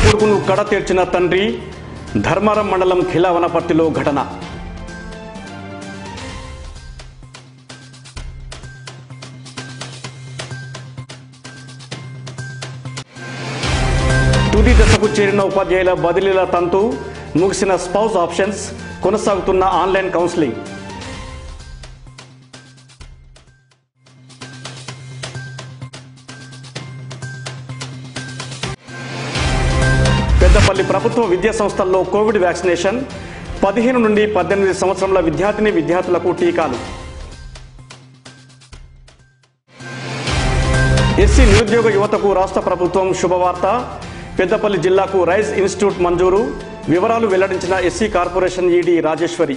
కొడుకును కడ తీర్చిన తండ్రి ధర్మారం మండలం ఖిలావనపర్తిలో ఘటన తుది దశకు చేరిన ఉపాధ్యాయుల బదిలీల తంతు ముగిసిన స్పౌస్ ఆప్షన్స్ కొనసాగుతున్న ఆన్లైన్ కౌన్సిలింగ్ పెద్దపల్లి ప్రభుత్వ విద్యా సంస్థల్లో కోవిడ్ వ్యాక్సినేషన్ పదిహేను నుండి పద్దెనిమిది సంవత్సరముల విద్యార్థిని విద్యార్థులకు టీకాలు ఎస్సీ నిరుద్యోగ యువతకు రాష్ట్ర ప్రభుత్వం శుభవార్త పెద్దపల్లి జిల్లాకు రైజ్ ఇన్స్టిట్యూట్ మంజూరు వివరాలు వెల్లడించిన ఎస్సీ కార్పొరేషన్ ఈడీ రాజేశ్వరి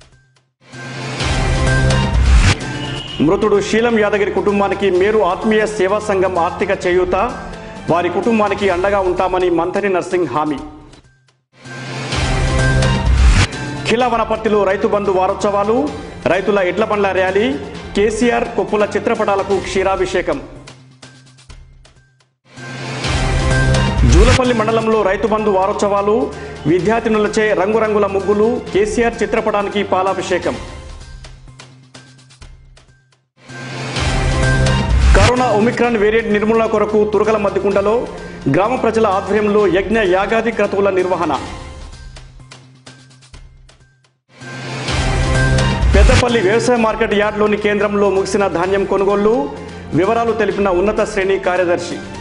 మృతుడు శీలం యాదగిరి కుటుంబానికి మేరు ఆత్మీయ సేవా సంఘం ఆర్థిక చేయూత వారి కుటుంబానికి అండగా ఉంటామని మంథని నర్సింగ్ హామీ ఖిలా వనపర్తిలో రైతు బంధు వారోత్సవాలు రైతుల ఎడ్ల పండ్ల ర్యాలీ కేసీఆర్ కొప్పుల చిత్రపటాలకు క్షీరాభిషేకం జూలపల్లి మండలంలో రైతు బంధు వారోత్సవాలు విద్యార్థినులచే రంగురంగుల ముగ్గులు కేసీఆర్ చిత్రపటానికి పాలాభిషేకం కరోనా ఒమిక్రాన్ వేరియంట్ నిర్మూలన కొరకు తురకల మద్దికుంటలో గ్రామ ప్రజల ఆధ్వర్యంలో యజ్ఞ యాగాది క్రతువుల నిర్వహణ పెద్దపల్లి వ్యవసాయ మార్కెట్ యార్డ్లోని కేంద్రంలో ముగిసిన ధాన్యం కొనుగోళ్లు వివరాలు తెలిపిన ఉన్నత శ్రేణి కార్యదర్శి